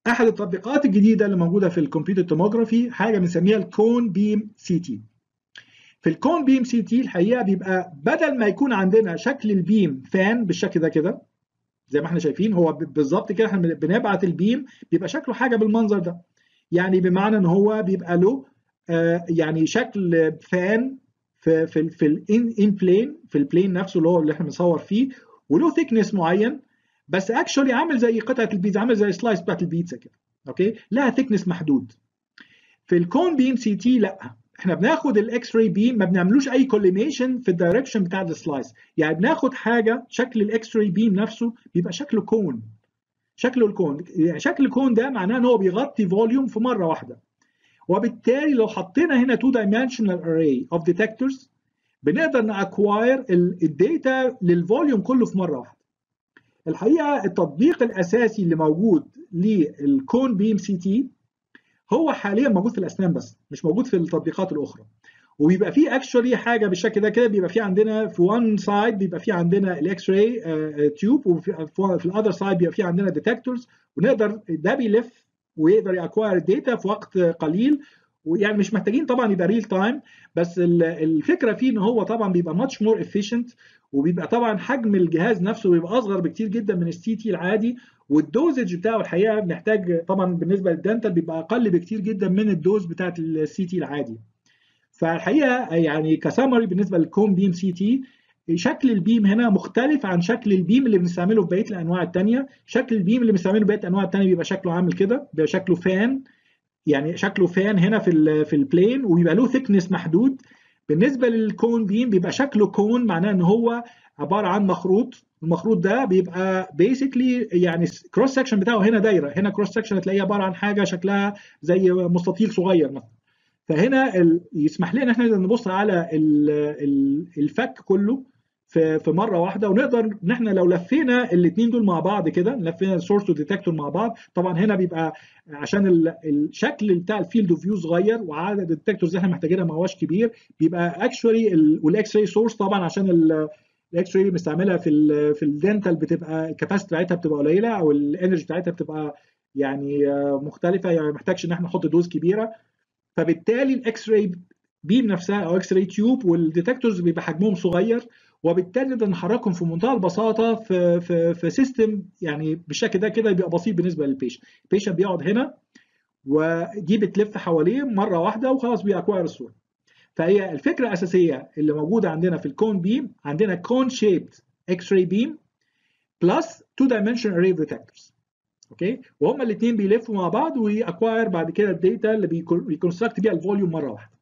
احد التطبيقات الجديده اللي موجوده في الكمبيوتر توموجرافي حاجه بنسميها الكون بيم سي تي في الكون بيم سي تي الحقيقه بيبقى بدل ما يكون عندنا شكل البيم فان بالشكل ده كده زي ما احنا شايفين هو بالظبط كده احنا بنبعت البيم بيبقى شكله حاجه بالمنظر ده يعني بمعنى ان هو بيبقى له آه يعني شكل فان في في في الان بلين في البلين نفسه اللي هو اللي احنا بنصور فيه وله ثيكنس معين بس اكشولي عامل زي قطعه البيتزا عامل زي سلايس بتاعت البيتزا كده اوكي لها ثيكنس محدود في الكون بيم سي تي لا احنا بناخد الاكس راي بيم ما بنعملوش اي كوليميشن في الدايركشن بتاع السلايس يعني بناخد حاجه شكل الاكس راي بيم نفسه بيبقى شكله كون شكله الكون يعني شكل الكون ده معناه ان هو بيغطي فوليوم في مره واحده وبالتالي لو حطينا هنا تو dimensional array of detectors بنقدر نأكواير الداتا للفوليوم كله في مره واحده الحقيقه التطبيق الاساسي اللي موجود للكون بيم سي تي هو حاليا موجود في الاسنان بس مش موجود في التطبيقات الاخرى وبيبقى فيه اكشولي حاجه بالشكل ده كده بيبقى فيه عندنا في وان سايد بيبقى فيه عندنا الاكس راي تيوب وفي الاذر سايد بيبقى فيه عندنا ديتكتورز ونقدر ده بيلف ويقدر يأكواير الداتا في وقت قليل ويعني مش محتاجين طبعا يبقى ريل تايم بس الفكره فيه ان هو طبعا بيبقى ماتش مور افيشنت وبيبقى طبعا حجم الجهاز نفسه بيبقى اصغر بكتير جدا من السي تي العادي والدوزج بتاعه الحقيقه محتاج طبعا بالنسبه للدنتال بيبقى اقل بكتير جدا من الدوز بتاعت السي تي العادي فالحقيقه يعني كسامري بالنسبه للكوم بيم سي تي شكل البيم هنا مختلف عن شكل البيم اللي بنستعمله في بقيه الانواع الثانيه شكل البيم اللي بنستعمله في بقيه الانواع الثانيه بيبقى شكله عامل كده بيبقى شكله فان يعني شكله فان هنا في ال في البلين وبيبقى له ثيكنس محدود بالنسبه للكون بيم بيبقى شكله كون معناه ان هو عباره عن مخروط المخروط ده بيبقى بيسكلي يعني كروس سكشن بتاعه هنا دايره هنا كروس سكشن هتلاقيه عباره عن حاجه شكلها زي مستطيل صغير مثلا فهنا ال... يسمح لنا ان احنا نبص على ال... ال... الفك كله في في مره واحده ونقدر ان احنا لو لفينا الاثنين دول مع بعض كده لفينا السورس والديتكتور مع بعض طبعا هنا بيبقى عشان الشكل بتاع الفيلد اوف فيو صغير وعدد الديتكتورز اللي احنا محتاجينها ما هوش كبير بيبقى اكشولي والاكس راي سورس طبعا عشان الاكس راي بنستعملها في ال في الدنتال بتبقى الكاباسيتي بتاعتها بتبقى قليله او الانرجي بتاعتها بتبقى يعني مختلفه يعني ما محتاجش ان احنا نحط دوز كبيره فبالتالي الاكس راي بيم نفسها او اكس راي تيوب والديتكتورز بيبقى حجمهم صغير وبالتالي نقدر نحركهم في منتهى البساطه في في في سيستم يعني بالشكل ده كده بيبقى بسيط بالنسبه للبيشنت البيشنت بيقعد هنا ودي بتلف حواليه مره واحده وخلاص بيأكواير الصوره فهي الفكره الاساسيه اللي موجوده عندنا في الكون بيم عندنا كون شيبد اكس راي بيم بلس تو دايمنشن اري ديتكتورز اوكي وهما الاثنين بيلفوا مع بعض ويأكواير بعد كده الداتا اللي بيكونستراكت بيها الفوليوم مره واحده